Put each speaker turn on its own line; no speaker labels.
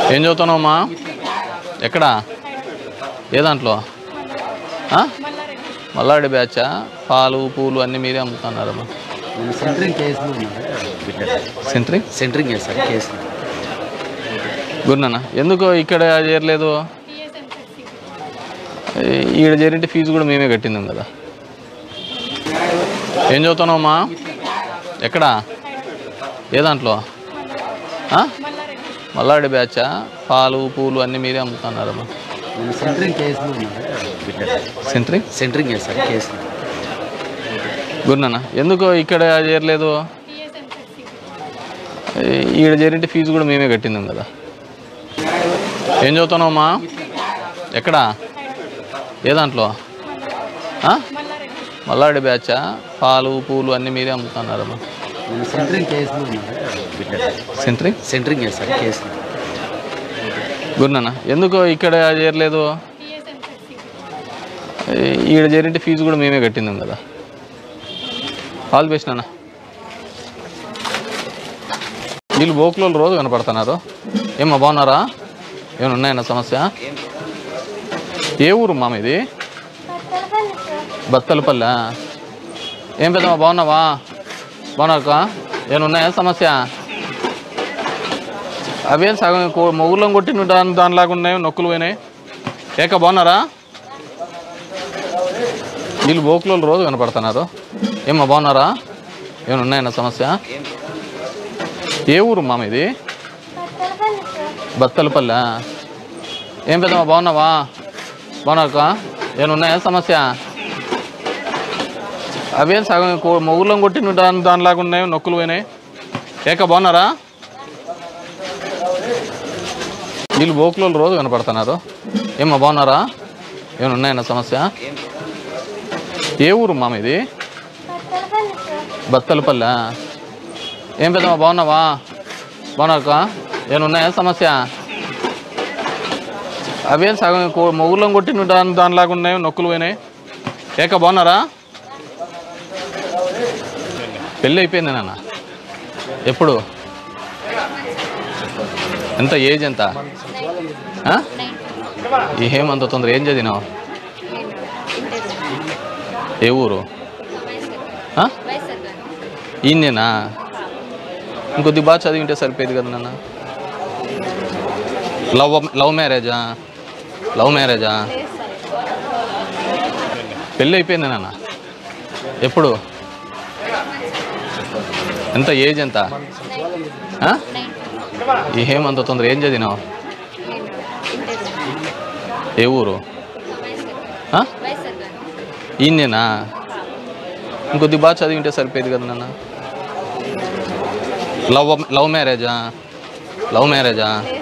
ఏం చదువుతున్నావమ్మా ఎక్కడ ఏ దాంట్లో ఆ? మల్లాడి బ్యాచా పాలు పూలు అన్నీ మీరే అమ్ముతున్నారమ్మా
నేను సెంటరింగ్ కేసులో ఉన్నాను బిడ్డ
సెంట్రింగ్
సెంటరింగ్ చేస్తారు కేసు
గురునాన్న ఎందుకు ఇక్కడ చేరలేదు ఈ- ఈడ చేరింటే ఫీజు కూడా మేమే కట్టిందాం కదా ఏం చదువుతున్నావమ్మా ఎక్కడ ఏ దాంట్లో ఆ? మల్లాడి బ్యాచా పాలు పూలు అన్నీ మీరే అమ్ముతున్నారమ్మా
నేను సెంటరింగ్ కేసులో ఉన్నాను బిడ్డ
సెంట్రింగ్
సెంటరింగ్ చేస్తారు కేసు
గురునాన్న ఎందుకు ఇక్కడ చేరలేదు ఈ- ఈడ చేరింటే ఫీజు కూడా మేమే కట్టిందాం కదా ఏం చదువుతున్నావమ్మా ఎక్కడ ఏ దాంట్లో ఆ? మల్లాడి బ్యాచా పాలు పూలు అన్నీ మీరే అమ్ముతున్నారమ్మా
నేను సెంటరింగ్ కేసులో ఉన్నాను బిడ్డ
సెంట్రింగ్
సెంటరింగ్ చేస్తారు కేసు
గురునాన్న ఎందుకు ఇక్కడ చేరలేదు ఈ- ఈడ చేరింటే ఫీజు కూడా మేమే కట్టిందాం కదా ఆల్ బెస్ట్ నాన్న వీళ్ళు బోకులో రోజు కనపడుతున్నారు ఏమ్మా బాగున్నారా ఏమైనా ఉన్నాయన్న సమస్య ఏ ఊరు మామ ఇది బత్తలపల్లె ఏం పెద్దమ్మా బాగున్నావా బాగున్నాక ఏమైనా ఉన్నాయా సమస్య అవేం సగం కో- మొగుళ్ళం కొట్టిన దాని దానిలాగా ఉన్నాయి నొక్కులు పోయినాయి ఏక బాగున్నారా వీళ్ళు బోకులో రోజు కనపడుతున్నారు ఏమ్మా బాగున్నారా ఏమైనా ఉన్నాయన్న సమస్య ఏ ఊరు మామ ఇది బత్తలపల్లె ఏం పెద్దమ్మా బాగున్నావా బాగున్నాక ఏమైనా ఉన్నాయా సమస్య అవేం సగం కో- మొగుళ్ళం కొట్టిన దాని దానిలాగా ఉన్నాయి నొక్కులు పోయినాయి ఏక బాగున్నారా వీళ్ళు బోకులో రోజు కనపడుతున్నారు ఏమ్మా బాగున్నారా ఏమైనా ఉన్నాయన్న సమస్య ఏ ఊరు మామ ఇది బత్తలపల్లె ఏం పెద్దమ్మా బాగున్నావా బాగున్నాక ఏమైనా ఉన్నాయా సమస్య అవేం సగం కో- మొగుళ్ళం కొట్టిన దాని దానిలాగా ఉన్నాయి నొక్కులు పోయినాయి ఏక బాగున్నారా పెళ్ళి అయిపోయింది నాన్న ఎప్పుడు ఎంత ఏజ్ ఎంత ఆ? ఈ హేమంత తొందర ఏం చదివినావు ఏ ఊరు ఆ? ఈయనేనా ఇంకొద్ది బాగా చదివింటే సరిపోయేది కదా నాన్న లవ్ లవ్ మ్యారేజా లవ్ మ్యారేజా పెళ్ళి అయిపోయింది నాన్న ఎప్పుడు ఎంత ఏజ్ ఎంత ఆ? ఈ హేమంత తొందర ఏం చదివినావు ఏ ఊరు ఆ? ఈయనేనా ఇంకొద్ది బాగా చదివింటే సరిపోయేది కదా నాన్న లవ్ లవ్ మ్యారేజా లవ్ మ్యారేజా